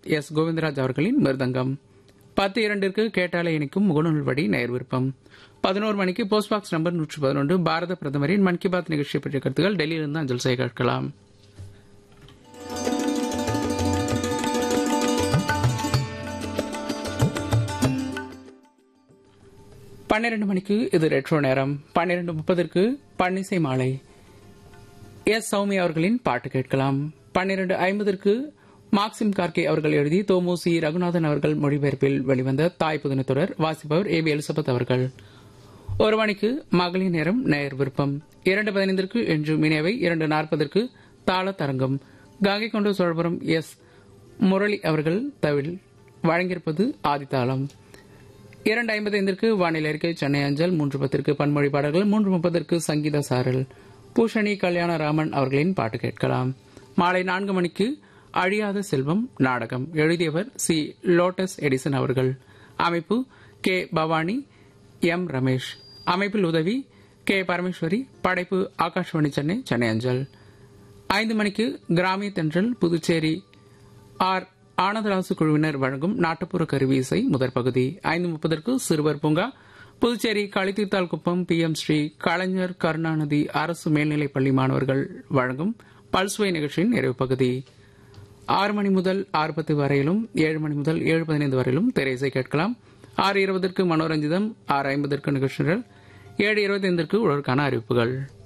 S Govindaraj அவர்களின் மிருதங்கம் பத்து இரண்டிற்கு கேட்டாலே இணைக்கும் முகநூல் வழி நேர் விருப்பம் பதினோரு மணிக்கு போஸ்ட் பாக்ஸ் நம்பர் நூற்று பதினொன்று பாரத பிரதமரின் மன் கி பாத் நிகழ்ச்சியை பற்றிய கருத்துக்கள் டெல்லியிலிருந்து அஞ்சல் செய்ய கேட்கலாம் பன்னிரண்டு மணிக்கு இது ரெட்ரோ நேரம் பன்னிரண்டு முப்பதற்கு பன்னிசை மாலை எஸ் சௌமி அவர்களின் பாட்டு கேட்கலாம் பன்னிரண்டு ஐம்பதற்கு மார்க்சிம் கார்கே அவர்கள் எழுதி தோமு சி ரகுநாதன் அவர்கள் மொழிபெயர்ப்பில் வெளிவந்த தாய் புதினத்தொடர் வாசிப்பவர் ஏ பி எலிசபெத் அவர்கள் ஒரு மணிக்கு மகளிர் நேரம் நேர் விருப்பம் இரண்டு பதினைந்திற்கு என்று மினேவை இரண்டு நாற்பதற்கு தாள தரங்கம் கங்கை கொண்டு சோழபுரம் எஸ் முரளி அவர்கள் தவில் வழங்கியிருப்பது ஆதித்தாளம் இரண்டு ஐம்பத்தைந்திற்கு வானிலை அறிக்கை சென்னை அஞ்சல் மூன்று பத்திற்கு பன்மொழி பாடல்கள் மூன்று முப்பதற்கு சங்கீத சாரல் பூஷணி கல்யாணராமன் அவர்களின் பாட்டு கேட்கலாம் மாலை நான்கு மணிக்கு அழியாத செல்வம் நாடகம் எழுதியவர் சி லோட்டஸ் எடிசன் அவர்கள் அமைப்பு கே பவானி எம் ரமேஷ் அமைப்பில் உதவி கே பரமேஸ்வரி படைப்பு ஆகாஷ்வாணி சென்னை சென்னை அஞ்சல் ஐந்து மணிக்கு கிராமிய தென்றல் புதுச்சேரி ஆர் ஆனந்தராசு குழுவினர் வழங்கும் நாட்டுப்புற கருவி இசை முதற் பகுதி ஐந்து முப்பதற்கு சிறுவர் பூங்கா Puducherry Kalitheerthalkuppam P M Sri Kalaignar Karunanidhi அரசு மேல்நிலைப் பள்ளி மாணவர்கள் வழங்கும் பல்சுவை நிகழ்ச்சியின் நிறைவு பகுதி ஆறு மணி முதல் ஆறு பத்து வரையிலும் ஏழு மணி முதல் ஏழு பதினைந்து வரையிலும் திரையிசை கேட்கலாம் ஆறு இருபதற்கு மனோரஞ்சிதம் ஆறு ஐம்பதற்கு நிகழ்ச்சிகள் ஏழு இருபத்தைந்திற்கு உடற்கான அறிவிப்புகள்